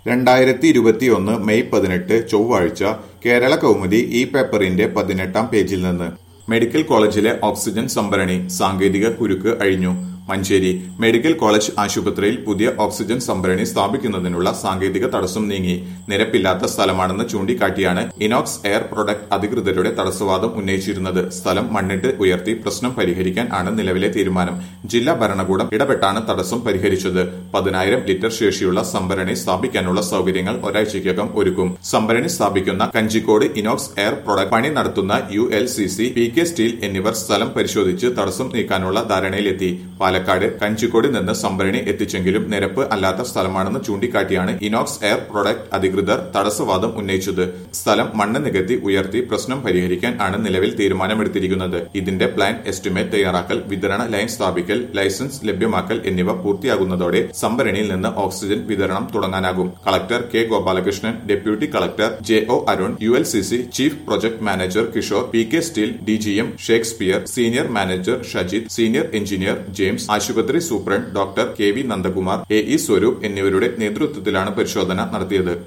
രണ്ടായിരത്തി ഇരുപത്തിയൊന്ന് മെയ് പതിനെട്ട് ചൊവ്വാഴ്ച കേരള കൗമുദി ഈ പേപ്പറിന്റെ പതിനെട്ടാം പേജിൽ നിന്ന് മെഡിക്കൽ കോളേജിലെ ഓക്സിജൻ സംഭരണി സാങ്കേതിക കുരുക്ക് അഴിഞ്ഞു മഞ്ചേരി മെഡിക്കൽ കോളേജ് ആശുപത്രിയിൽ പുതിയ ഓക്സിജൻ സംഭരണി സ്ഥാപിക്കുന്നതിനുള്ള സാങ്കേതിക തടസ്സം നീങ്ങി നിരപ്പില്ലാത്ത സ്ഥലമാണെന്ന് ചൂണ്ടിക്കാട്ടിയാണ് ഇനോക്സ് എയർ പ്രൊഡക്ട് അധികൃതരുടെ തടസ്സവാദം ഉന്നയിച്ചിരുന്നത് സ്ഥലം മണ്ണിട്ട് ഉയർത്തി പ്രശ്നം പരിഹരിക്കാൻ ആണ് നിലവിലെ തീരുമാനം ജില്ലാ ഭരണകൂടം ഇടപെട്ടാണ് തടസ്സം പരിഹരിച്ചത് പതിനായിരം ലിറ്റർ ശേഷിയുള്ള സംഭരണി സ്ഥാപിക്കാനുള്ള സൗകര്യങ്ങൾ ഒരാഴ്ചയ്ക്കകം ഒരുക്കും സംഭരണി സ്ഥാപിക്കുന്ന കഞ്ചിക്കോട് ഇനോക്സ് എയർ പ്രൊഡക്ട് പണി നടത്തുന്ന U L C C P K steel എന്നിവർ സ്ഥലം പരിശോധിച്ച് തടസ്സം നീക്കാനുള്ള ധാരണയിലെത്തി പാലക്കാട് കഞ്ചിക്കോട് നിന്ന് സംഭരണി എത്തിച്ചെങ്കിലും നിരപ്പ് അല്ലാത്ത സ്ഥലമാണെന്ന് ചൂണ്ടിക്കാട്ടിയാണ് ഇനോക്സ് എയർ പ്രൊഡക്ട് അധികൃതർ തടസ്സവാദം ഉന്നയിച്ചത് സ്ഥലം മണ്ണ് നികത്തി ഉയർത്തി പ്രശ്നം പരിഹരിക്കാൻ ആണ് നിലവിൽ തീരുമാനമെടുത്തിരിക്കുന്നത് ഇതിന്റെ പ്ലാൻ എസ്റ്റിമേറ്റ് തയ്യാറാക്കൽ വിതരണ ലൈൻ സ്ഥാപിക്കൽ ലൈസൻസ് ലഭ്യമാക്കൽ എന്നിവ പൂർത്തിയാകുന്നതോടെ സംഭരണിയിൽ നിന്ന് ഓക്സിജൻ വിതരണം തുടങ്ങാനാകും collector K Gopalakrishnan deputy collector J O Arun U L C C chief project manager Kishore P K steel D G M Shakespeare senior manager Shajith senior engineer James ആശുപത്രി superintendent doctor K V Nandakumar A E Swaroop എന്നിവരുടെ നേതൃത്വത്തിലാണ് പരിശോധന നടത്തിയത്